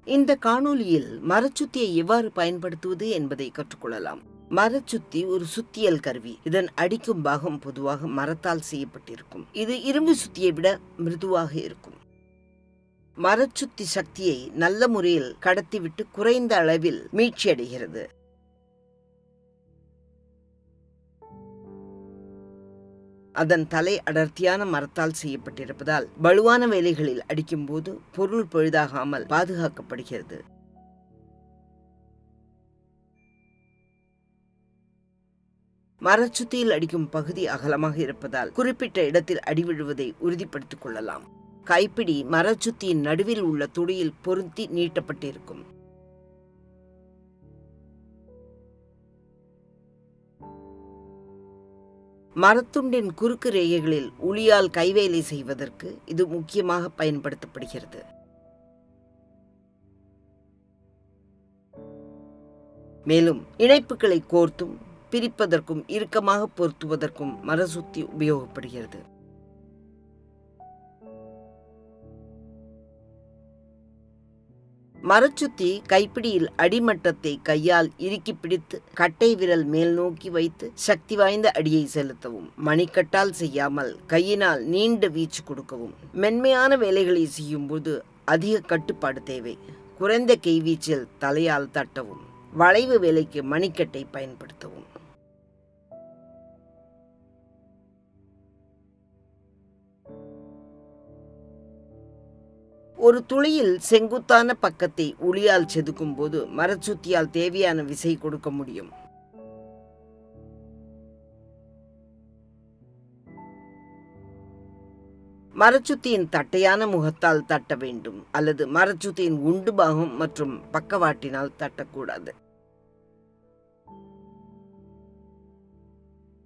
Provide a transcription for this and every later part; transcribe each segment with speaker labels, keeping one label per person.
Speaker 1: இந்த காணொளியில் மரச்சுத்தியை எவ்வாறு பயன்படுத்துவது என்பதை கற்றுக்கொள்ளலாம் மரச்சுத்தி ஒரு சுத்தியல் கருவி இதன் அடிக்கும் பாகம் பொதுவாக மரத்தால் செய்யப்பட்டிருக்கும் இது இரும்பு சுத்தியை விட மிருதுவாக இருக்கும் மரச்சுத்தி சக்தியை நல்ல முறையில் கடத்திவிட்டு குறைந்த அளவில் மீட்சியடைகிறது அதன் தலை அடர்த்தியான மரத்தால் செய்யப்பட்டிருப்பதால் வலுவான வேலைகளில் அடிக்கும்போது பொருள் பழுதாகாமல் பாதுகாக்கப்படுகிறது மரச்சுத்தியில் அடிக்கும் பகுதி அகலமாக இருப்பதால் குறிப்பிட்ட இடத்தில் அடி விழுவதை உறுதிப்படுத்திக் கொள்ளலாம் கைப்பிடி மரச்சுத்தியின் நடுவில் உள்ள துடியில் பொருந்தி நீட்டப்பட்டிருக்கும் மரத்துண்டின் குறுக்கு ரேகைகளில் உளியால் கைவேலை செய்வதற்கு இது முக்கியமாக பயன்படுத்தப்படுகிறது மேலும் இணைப்புகளை கோர்த்தும் பிரிப்பதற்கும் இறுக்கமாக பொருத்துவதற்கும் மரசுத்தி உபயோகப்படுகிறது மரச்சுத்தி கைப்பிடியில் அடிமட்டத்தை கையால் இறுக்கி பிடித்து கட்டை விரல் மேல் நோக்கி வைத்து சக்தி வாய்ந்த அடியை செலுத்தவும் மணிக்கட்டால் செய்யாமல் கையினால் நீண்ட வீச்சு கொடுக்கவும் மென்மையான வேலைகளை செய்யும்போது அதிக கட்டுப்பாடு தேவை குறைந்த கைவீச்சில் தலையால் தட்டவும் வளைவு வேலைக்கு மணிக்கட்டை பயன்படுத்தவும் ஒரு துளியில் செங்குத்தான பக்கத்தை உளியால் செதுக்கும் போது மரச்சுத்தியால் தேவையான விசை கொடுக்க முடியும் மரச்சுத்தியின் தட்டையான முகத்தால் தட்ட வேண்டும் அல்லது மரச்சுத்தியின் உண்டு பாகம் மற்றும் பக்கவாட்டினால் தட்டக்கூடாது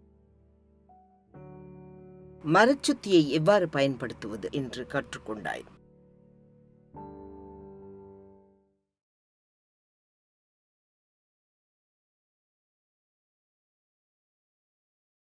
Speaker 1: மரச்சுத்தியை எவ்வாறு பயன்படுத்துவது என்று கற்றுக்கொண்டாய்